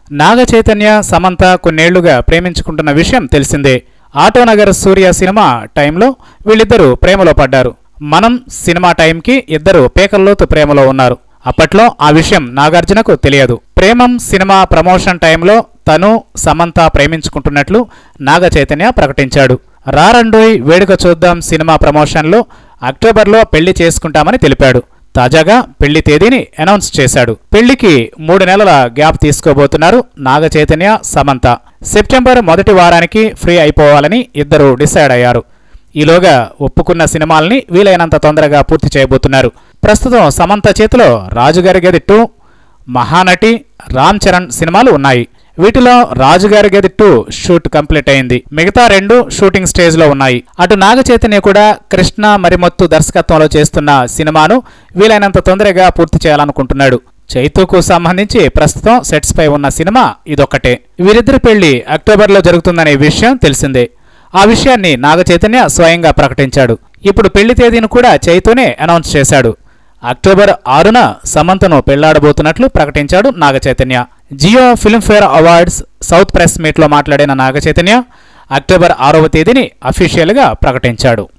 నాగ చైతన్య సమంత కొన్నేళ్లుగా ప్రేమించుకుంటున్న విషయం తెలిసిందే ఆటోనగర్ సూర్య సినిమా టైంలో వీళ్ళిద్దరూ ప్రేమలో పడ్డారు మనం సినిమా టైంకి ఇద్దరు పేకల్లోతు ప్రేమలో ఉన్నారు అప్పట్లో ఆ విషయం నాగార్జునకు తెలియదు ప్రేమం సినిమా ప్రమోషన్ టైంలో తను సమంత ప్రేమించుకుంటున్నట్లు నాగ చైతన్య ప్రకటించాడు రారండోయ్ వేడుక చూద్దాం సినిమా ప్రమోషన్లో అక్టోబర్లో పెళ్లి చేసుకుంటామని తెలిపాడు తాజాగా పెళ్లి తేదీని అనౌన్స్ చేశాడు పెళ్లికి మూడు నెలల గ్యాప్ తీసుకోబోతున్నారు నాగ చైతన్య సమంత సెప్టెంబర్ మొదటి వారానికి ఫ్రీ అయిపోవాలని ఇద్దరు డిసైడ్ అయ్యారు ఈలోగా ఒప్పుకున్న సినిమాల్ని వీలైనంత తొందరగా పూర్తి చేయబోతున్నారు ప్రస్తుతం సమంత చేతిలో రాజుగారి గది టూ మహానటి రామ్ చరణ్ సినిమాలు ఉన్నాయి వీటిలో రాజుగారి గది టూ షూట్ కంప్లీట్ అయింది మిగతా రెండు షూటింగ్ స్టేజ్ లో ఉన్నాయి అటు నాగ చైతన్య కూడా కృష్ణ మరిమొత్తు దర్శకత్వంలో చేస్తున్న సినిమాను వీలైనంత తొందరగా పూర్తి చేయాలనుకుంటున్నాడు చైతుకు సంబంధించి ప్రస్తుతం సెట్స్ పై ఉన్న సినిమా ఇదొక్కటే వీరిద్దరి పెళ్లి అక్టోబర్లో జరుగుతుందనే విషయం తెలిసిందే ఆ విషయాన్ని నాగ చైతన్య స్వయంగా ప్రకటించాడు ఇప్పుడు పెళ్లి తేదీని కూడా చైతూనే అనౌన్స్ చేశాడు అక్టోబర్ ఆరున సమంతను పెళ్లాడబోతున్నట్లు ప్రకటించాడు Naga Chaitanya Jio Filmfare awards south press మీట్లో మాట్లాడిన నాగ చైతన్య అక్టోబర్ ఆరవ తేదీని అఫీషియల్గా ప్రకటించాడు